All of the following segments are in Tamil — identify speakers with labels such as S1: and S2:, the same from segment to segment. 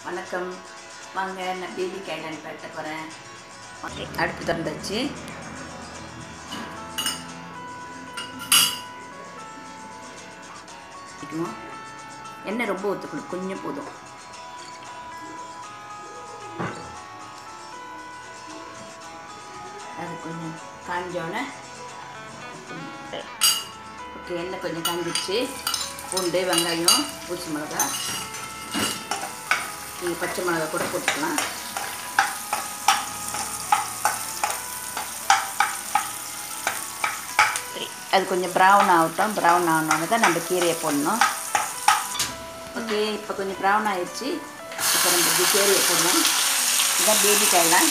S1: வணக்கம் வாங்க நான் பேபி கைலான் பேட்ட போகிறேன் அடுப்பு திறந்தாச்சு வைக்கணும். எண்ணெய் ரொம்ப ஊற்றக்கூடாது கொஞ்சம் போதும் அது கொஞ்சம் காஞ்சோன்னே ஓகே எண்ணெய் கொஞ்சம் காஞ்சிச்சு பூண்டு வெங்காயம் பூச்சி மிளகா நீங்கள் பச்சை மிளகா கூட போட்டுக்கலாம் சரி அது கொஞ்சம் ப்ரௌன் ஆகட்டும் ப்ரௌன் ஆனோன்னு தான் நம்ம கீரையை போடணும் ஓகே இப்போ கொஞ்சம் ப்ரௌன் ஆயிடுச்சு இப்போ நம்ம இப்படி கீரையை போடணும் இதுதான் பேபி காயெலாம்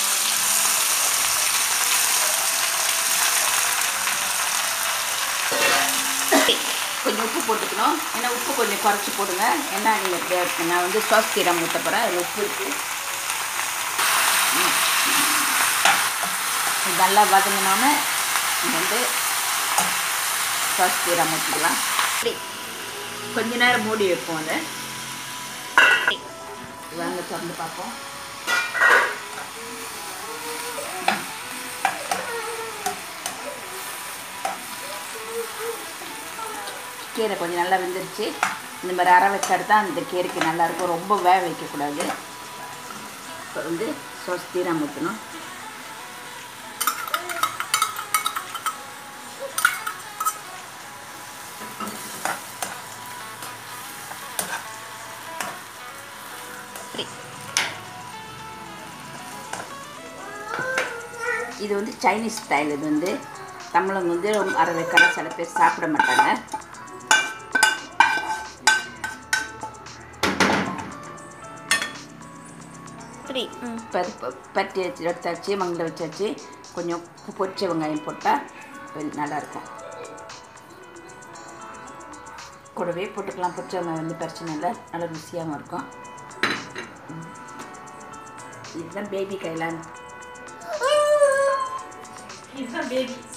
S1: கொஞ்சம் உப்பு போட்டுக்கணும் ஏன்னா உப்பு கொஞ்சம் குறைச்சி போடுங்க ஏன்னா நீங்கள் நான் வந்து சாஸ் கீரை ஊற்ற போகிறேன் அதில் உப்பு இருக்குது இது நல்லா வதங்கினோன்னே நம்ம வந்து சாஸ் கீரை ஊற்றிக்கலாம் சரி கொஞ்ச நேரம் மூடி வைப்போம் அதை வாங்க திறந்து பார்ப்போம் கீரை கொஞ்சம் நல்லா வெந்துருச்சு இந்த மாதிரி அரை வச்சாடு தான் இந்த கீரைக்கு நல்லாயிருக்கும் ரொம்ப வேக வைக்கக்கூடாது இப்போ வந்து சோஸ் தீராம ஊற்றணும் சரி. இது வந்து சைனீஸ் ஸ்டைல் இது வந்து தமிழங்க வந்து அரை வைக்கிற சில பேர் சாப்பிட மாட்டாங்க சரி பருப்பு பட்டி வச்சு எடுத்தாச்சு மங்கில் வச்சாச்சு கொஞ்சம் உப்பு பொரிச்ச வெங்காயம் போட்டால் நல்லாயிருக்கும் கூடவே போட்டுக்கலாம் பொரிச்ச வெங்காயம் வந்து பிரச்சனை இல்லை நல்லா ருசியாகவும் இருக்கும் ம். இதுதான் பேபி கைலான்
S2: இதுதான் பேபி